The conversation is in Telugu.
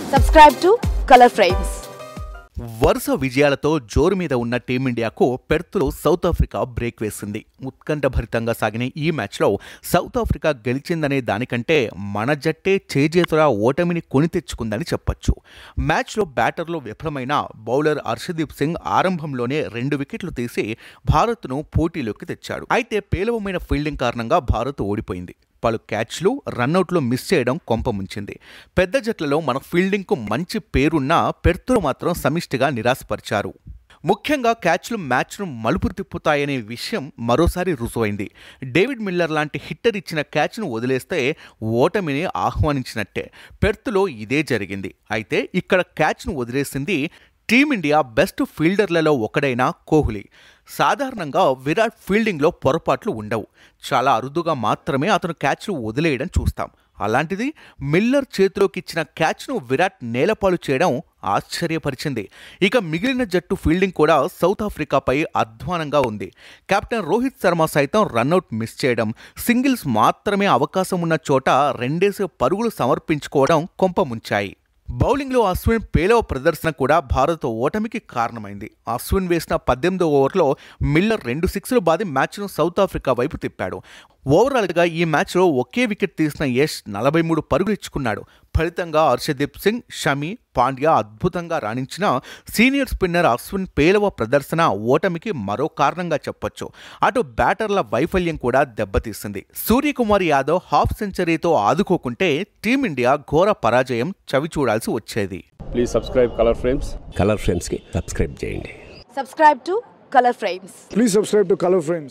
Subscribe to Color Frames. వరుస విజయాలతో జోరు మీద ఉన్న టీమిండియాకు పెర్త్లో సౌత్ ఆఫ్రికా బ్రేక్ వేసింది ఉత్కంఠభరితంగా సాగిన ఈ మ్యాచ్లో సౌత్ ఆఫ్రికా గెలిచిందనే దానికంటే మన జట్టే చేజేతుల ఓటమిని కొని తెచ్చుకుందని చెప్పొచ్చు మ్యాచ్లో బ్యాటర్లో విఫలమైన బౌలర్ హర్షదీప్ సింగ్ ఆరంభంలోనే రెండు వికెట్లు తీసి భారత్ను పోటీలోకి తెచ్చాడు అయితే పేలవమైన ఫీల్డింగ్ కారణంగా భారత్ ఓడిపోయింది పలు క్యాచ్లు రన్అట్లు మిస్ చేయడం కొంపముంచింది పెద్ద జట్లలో మన ఫీల్డింగ్కు మంచి పేరున్న పెర్తులు మాత్రం సమిష్టిగా నిరాశపరిచారు ముఖ్యంగా క్యాచ్లు మ్యాచ్ను మలుపు తిప్పుతాయనే విషయం మరోసారి రుజువైంది డేవిడ్ మిల్లర్ లాంటి హిట్టర్ ఇచ్చిన క్యాచ్ను వదిలేస్తే ఓటమిని ఆహ్వానించినట్టే పెర్త్లో ఇదే జరిగింది అయితే ఇక్కడ క్యాచ్ను వదిలేసింది టీమిండియా బెస్ట్ ఫీల్డర్లలో ఒకడైన కోహ్లీ సాధారణంగా విరాట్ ఫీల్డింగ్లో పొరపాట్లు ఉండవు చాలా అరుదుగా మాత్రమే అతను క్యాచ్ను వదిలేయడం చూస్తాం అలాంటిది మిల్లర్ చేతిలోకి ఇచ్చిన క్యాచ్ను విరాట్ నేలపాలు చేయడం ఆశ్చర్యపరిచింది ఇక మిగిలిన జట్టు ఫీల్డింగ్ కూడా సౌత్ ఆఫ్రికాపై అధ్వానంగా ఉంది కెప్టెన్ రోహిత్ శర్మ సైతం రన్అట్ మిస్ చేయడం సింగిల్స్ మాత్రమే అవకాశం ఉన్న చోట రెండేసి పరుగులు సమర్పించుకోవడం కొంపముంచాయి బౌలింగ్లో అశ్విన్ పేలవ ప్రదర్శన కూడా భారత్ ఓటమికి కారణమైంది అశ్విన్ వేసిన పద్దెనిమిదో ఓవర్లో మిల్లర్ రెండు సిక్స్లు బాది మ్యాచ్ను సౌత్ ఆఫ్రికా వైపు తిప్పాడు ఓవరాల్గా ఈ మ్యాచ్లో ఒకే వికెట్ తీసిన యష్ నలభై మూడు పరుగులు ఇచ్చుకున్నాడు ఫలితంగా హర్షదీప్ సింగ్ షమి పాండ్యా అద్భుతంగా రాణించిన సీనియర్ స్పిన్నర్ అశ్విన్ పేలవ ప్రదర్శన ఓటమికి మరో కారణంగా చెప్పొచ్చు అటు బ్యాటర్ల వైఫల్యం కూడా దెబ్బతీసింది సూర్యకుమార్ యాదవ్ హాఫ్ సెంచరీతో ఆదుకోకుంటే టీమిండియా ఘోర పరాజయం చవిచూడాల్సి వచ్చేది please subscribe colour frames colour ఫ్రేమ్స్కి సబ్స్క్రైబ్ చేయండి Subscribe to Color Frames. Please subscribe to Color Frames.